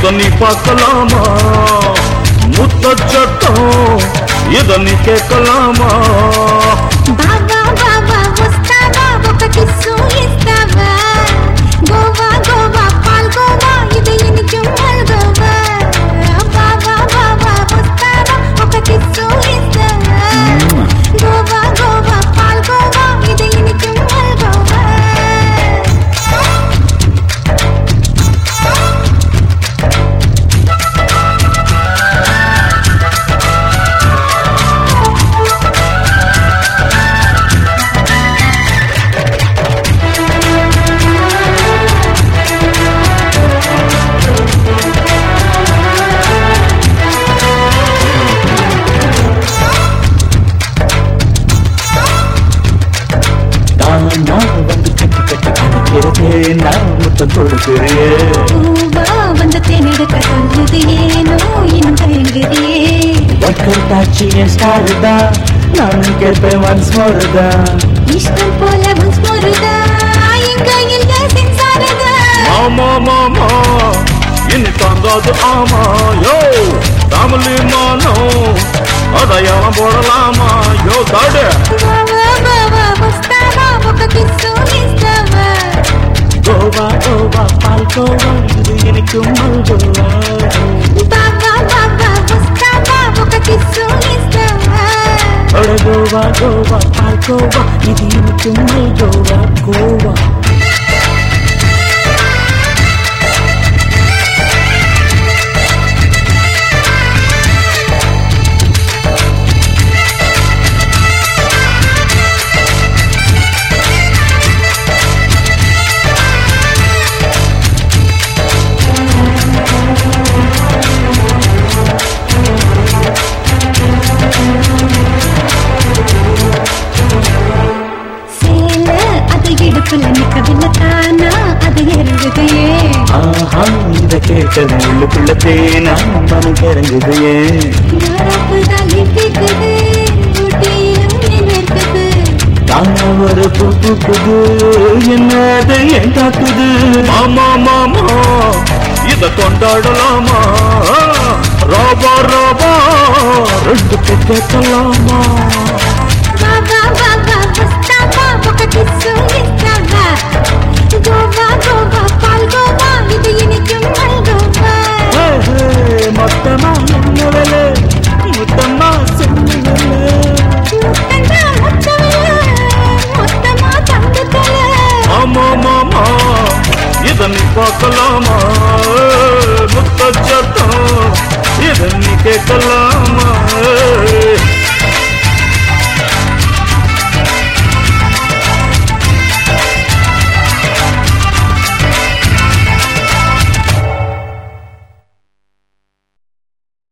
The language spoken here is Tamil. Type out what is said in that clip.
இத நீ பார்க்கலாமா முத்த சட்டம் இத நீ கேட்கலாமா బాబా బాబా వస్తావా ఒక కిస్సు ఇస్తావా గోవా గోవా పాల్గోవా ఇది ఇనిக்கும் మల్గోవా బాబా బాబా వస్తావా ఒక కిస్సు ఇస్తావా గోవా గోవా పాల్గోవా ఇది ఇనిக்கும் మల్గోవా தானா வந்து கட்டி கட்டி அணைக்கிறதே நான் முத்தம் கொடுக்கிறேன் பூவா வந்து தேனெடுக்க சொல்லுது ஏனோ இன்னும் தயங்குதே ஒர்க்கர் டாச்சி என் ஸ்டார் தான் நானும் கேட்பேன் ஒன்ஸ் மோர் தான் இஷ்டம் போல உன் ஸ்மருதா எங்க இல்ல சென்சாரதா ஆமா மாமா இனி தாங்காது ஆமா யோ தமிழி மானோ அதையெல்லாம் போடலாமா யோ தாடு బావా బావా వస్తావా ఒక కిస్సు ఇస్తావా கோவா கோவா பால் கோவா இது எனக்கு மல்கோவா బావా బావా వస్తావా ఒక కిస్సు ఇస్తావా அட கோவா கோவா பால் கோவா இது எனக்கு மல்கோவா கோவா சேல அது இடுப்புல நிக்கவில்லை தானா அது இறங்குதையே ஆஹா இத கேட்டது உள்ளுக்குள்ள தேனா மனம் கிறங்குது ஏன் யாரப்புதான் லிட்டிக்குது ஊட்டியிலும் நிமிர்க்குது தாங்க ஒரு புது புது என்னது என் காக்குது மாமா மாமா இத கொண்டாடலாமா ராபா ராபா ரெண்டு பேர் கேட்கலாமா బాబా బాబా వస్తావా ఒక కిస్సు ఇస్తావా గోవా గోవా పాల్గోవా ఇది ఇనిக்கும் మల్గోవా ஹே, ஹே, மொத்தமா என்ன வேலை மொத்தமா சென்னு வேலை முத்தந்தா முத்தவல மொத்தமா தந்துக்கல ஆமா மாமா இத நீ பார்க்கலாமா முத்த சட்டம் இத நீ கேட்கலாமா